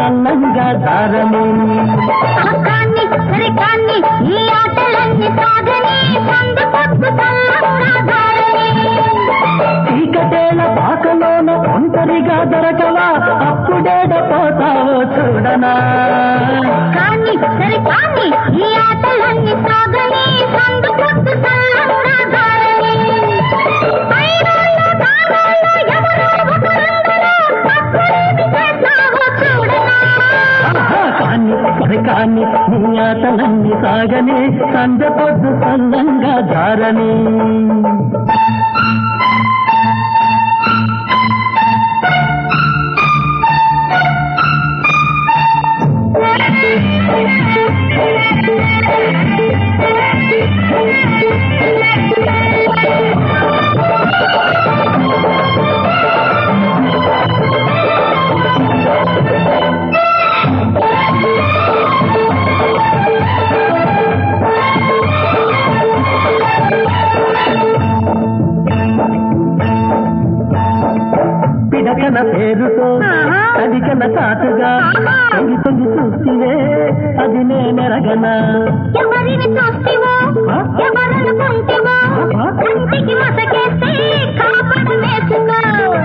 సన్నంగా దారని కాన్ని సరే కాన్ని ఈ ఆటలన్నీ సాగని సందు పొద్దు చల్లంగా దారని చీకటేల పాకలోన ఒంటరిగా దొరకవా అప్పుడేడ పోతావో చూడనా కాన్ని సరే కాన్ని ఈ ఆటలన్నీ సాగని సందు పొద్దు చల్లంగా దారని పైరోళ్ళు, దారోళ్ళు, ఎవరో ఒకరందరూ అప్పుడేమి చేస్తావో చూడనా ఆహా, కాని సరే కాని నీ ఆటలన్నీ సాగని సంజ పొద్దు సన్నంగా దారని పిడకన పేరుతో ఆహా. కదికన చాటుగా ఆహా. తొంగి తొంగి చూసివే అది నేనెరగనా ఎవరిని చూస్తేవో ఎవరనుకుంటేవో కంటికి మసకేస్తే కాపడు వేసుకో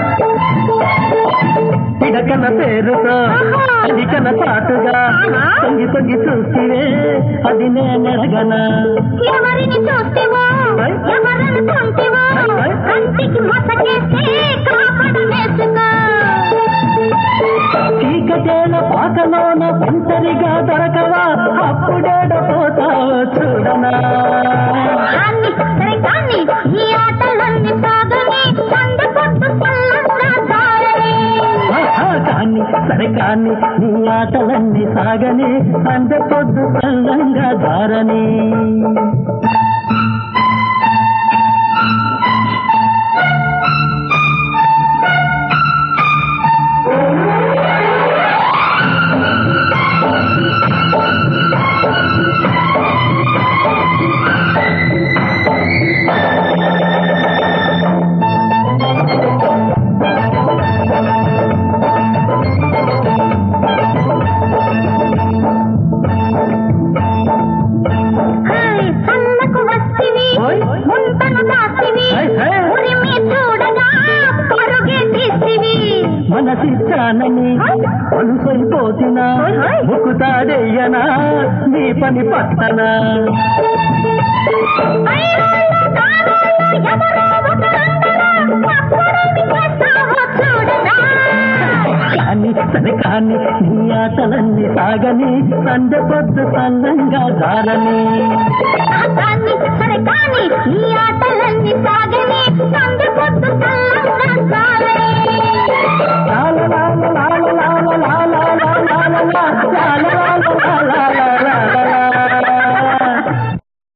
పిడకన పేరుతో ఆహా. కదికన చాటుగా ఆహా. తొంగి తొంగి చూసివే అది నేనెరగనా ఎవరిని చూస్తేవో ఆయ్. ఎవరనుకుంటేవో ఆయ్, ఆయ్. కంటికి మసకేస్తే కాపడు వేసుకో చీకటేల పాకలోన ఒంటరిగా దొరకవా అప్పుడేడ పోతావో చూడనా కాన్ని సరే కాన్ని ఈ ఆటలన్నీ సాగని సందు పొద్దు చల్లంగా దారని ఆహా, కాని సరే కాని నీ ఆటలన్నీ సాగని సంజ పొద్దు చల్లంగా దారని హాయ్ సన్నకు వస్తివి ఓయ్. ముంతను దాస్తివి హాయ్, హాయ్. ఉరిమి చూడగా పరుగే తీస్తివి మనసిచ్చానని అలుసైపోతినా ఓయ్, ఓయ్. ముక్కుతాడేయనా నీ పని పట్టనా పైరాళ్ళు, దారాళ్ళు, ఎవరో ఒకరందరూ అప్పుడేమి చేస్తావో చూడరా. కాని సరే కాని నీ ఆటలన్నీ సాగని సంజ పొద్దు సన్నంగా దారని ఆ కాన్ని సరే కాని ఈ ఆటలన్నీ సాగని సందు పొద్దు